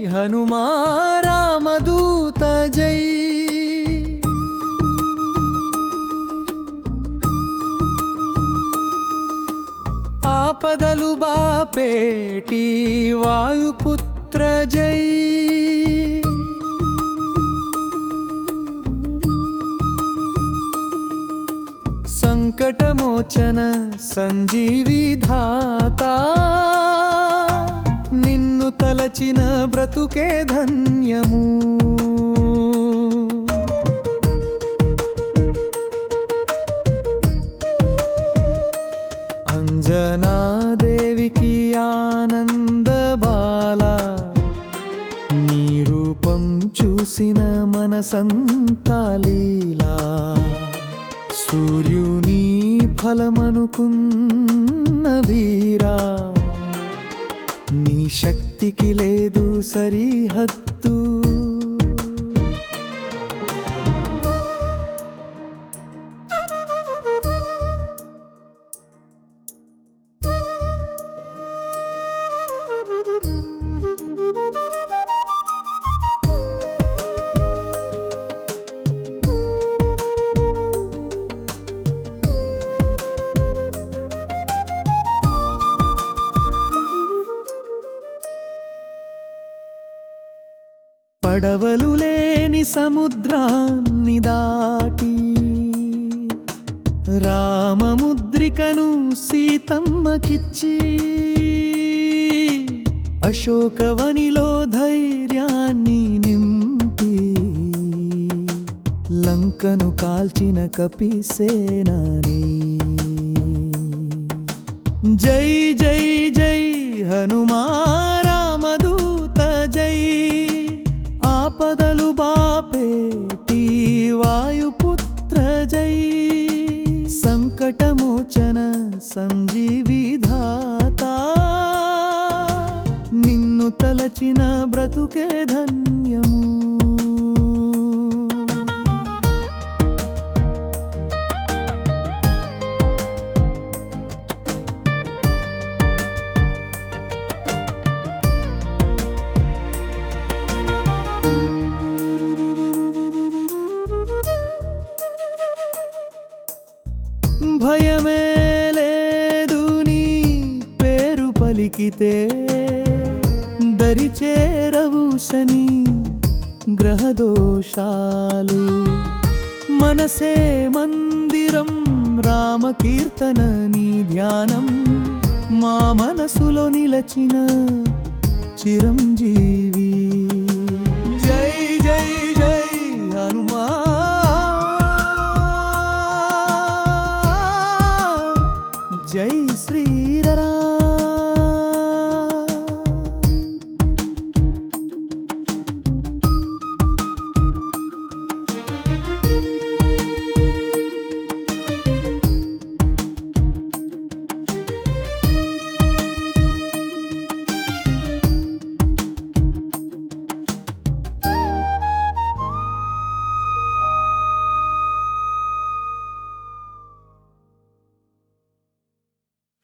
హనుమా రామదూత జై ఆపదలు బాపేటి వాయుపుత్ర జై సంకటమోచన సంజీవి ధాత నిన్ను తలచిన బ్రతుకే ధన్యము అంజనాదేవికి ఆనంద బాల నీ రూపం చూసిన మనసంతా లీలా సూర్యుని ఫలమనుకున్న వీరా నీ శక్తికి లేదు సరిహద్దు పడవలు లేని సముద్రాన్ని దాటి రామముద్రికను సీతమ్మకిచ్చి అశోకవనిలో ధైర్యాన్ని నింపి లంకను కాల్చిన కపిసేనాని జై జై జై హనుమా రామదూత జై ఆపదలు బాపేటి వాయుపుత్ర జై సంకటమోచన సంజీవి ధాత నిన్ను తలచిన బ్రతుకే ధన్యము భయమే లేదు నీ పేరు పలికితే దరి చేరవు శని గ్రహదోషాలు మనసే మందిరం రామకీర్తన నీ ధ్యానం మా మనసులో నిలచిన చిరంజీవి